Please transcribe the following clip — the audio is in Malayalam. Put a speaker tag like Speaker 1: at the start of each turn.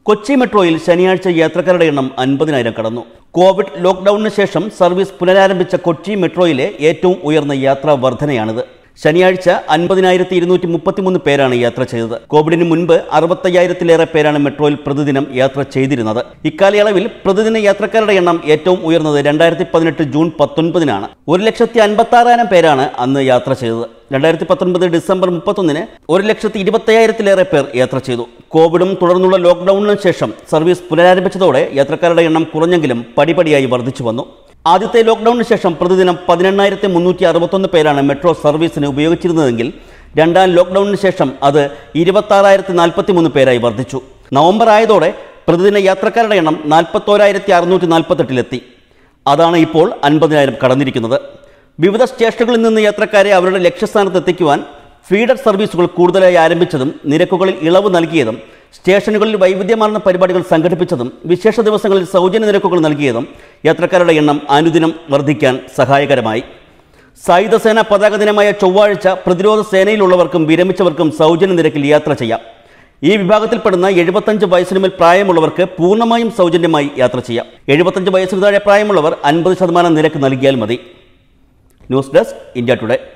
Speaker 1: കൊച്ചി മെട്രോയിൽ ശനിയാഴ്ച യാത്രക്കാരുടെ എണ്ണം അൻപതിനായിരം കടന്നു കോവിഡ് ലോക്ക്ഡൌണിന് ശേഷം സർവീസ് പുനരാരംഭിച്ച കൊച്ചി മെട്രോയിലെ ഏറ്റവും ഉയർന്ന യാത്രാ വർധനയാണിത് ശനിയാഴ്ച അൻപതിനായിരത്തി ഇരുന്നൂറ്റി മുപ്പത്തിമൂന്ന് പേരാണ് യാത്ര ചെയ്തത് കോവിഡിന് മുൻപ് അറുപത്തയ്യായിരത്തിലേറെ പേരാണ് മെട്രോയിൽ പ്രതിദിനം യാത്ര ചെയ്തിരുന്നത് ഇക്കാലയളവിൽ പ്രതിദിന യാത്രക്കാരുടെ എണ്ണം ഏറ്റവും ഉയർന്നത് രണ്ടായിരത്തി പതിനെട്ട് ജൂൺ പത്തൊൻപതിനാണ് ഒരു ലക്ഷത്തി അൻപത്തി ആറായിരം പേരാണ് അന്ന് യാത്ര ചെയ്തത് രണ്ടായിരത്തി പത്തൊൻപത് ഡിസംബർ മുപ്പത്തൊന്നിന് ഒരു ലക്ഷത്തി ഇരുപത്തയ്യായിരത്തിലേറെ പേർ യാത്ര ചെയ്തു കോവിഡും തുടർന്നുള്ള ലോക്ക്ഡൌണിന് ശേഷം സർവീസ് പുനരാരംഭിച്ചതോടെ യാത്രക്കാരുടെ എണ്ണം കുറഞ്ഞെങ്കിലും പടിപടിയായി വർദ്ധിച്ചു വന്നു ആദ്യത്തെ ലോക്ക്ഡൌണിന് ശേഷം പ്രതിദിനം പതിനെണ്ണായിരത്തി മുന്നൂറ്റി അറുപത്തൊന്ന് പേരാണ് മെട്രോ സർവീസിന് ഉപയോഗിച്ചിരുന്നതെങ്കിൽ രണ്ടാം ലോക്ക്ഡൌണിന് ശേഷം അത് ഇരുപത്താറായിരത്തി നാൽപ്പത്തി മൂന്ന് പേരായി വർദ്ധിച്ചു നവംബർ ആയതോടെ പ്രതിദിന യാത്രക്കാരുടെ എണ്ണം നാൽപ്പത്തോരായിരത്തി അറുന്നൂറ്റി നാൽപ്പത്തെട്ടിലെത്തി അതാണ് ഇപ്പോൾ അൻപതിനായിരം കടന്നിരിക്കുന്നത് വിവിധ സ്റ്റേഷനുകളിൽ നിന്ന് യാത്രക്കാരെ അവരുടെ ലക്ഷ്യസ്ഥാനത്ത് എത്തിക്കുവാൻ ഫീഡർ സർവീസുകൾ കൂടുതലായി ആരംഭിച്ചതും നിരക്കുകളിൽ ഇളവ് നൽകിയതും സ്റ്റേഷനുകളിൽ വൈവിധ്യമാർന്ന പരിപാടികൾ സംഘടിപ്പിച്ചതും വിശേഷ ദിവസങ്ങളിൽ സൗജന്യ നിരക്കുകൾ നൽകിയതും യാത്രക്കാരുടെ എണ്ണം അനുദിനം വർദ്ധിക്കാൻ സഹായകരമായി സായുധസേന പതാക ദിനമായ ചൊവ്വാഴ്ച പ്രതിരോധ സേനയിലുള്ളവർക്കും വിരമിച്ചവർക്കും സൗജന്യ നിരക്കിൽ യാത്ര ചെയ്യാം ഈ വിഭാഗത്തിൽപ്പെടുന്ന എഴുപത്തഞ്ച് വയസ്സിന് മേൽ പ്രായമുള്ളവർക്ക് പൂർണ്ണമായും സൗജന്യമായി യാത്ര ചെയ്യാം എഴുപത്തഞ്ച് വയസ്സിന് താഴെ പ്രായമുള്ളവർ അൻപത് ശതമാനം നിരക്ക് നൽകിയാൽ മതി ന്യൂസ് ഡെസ്ക് ഇന്ത്യ ടുഡേ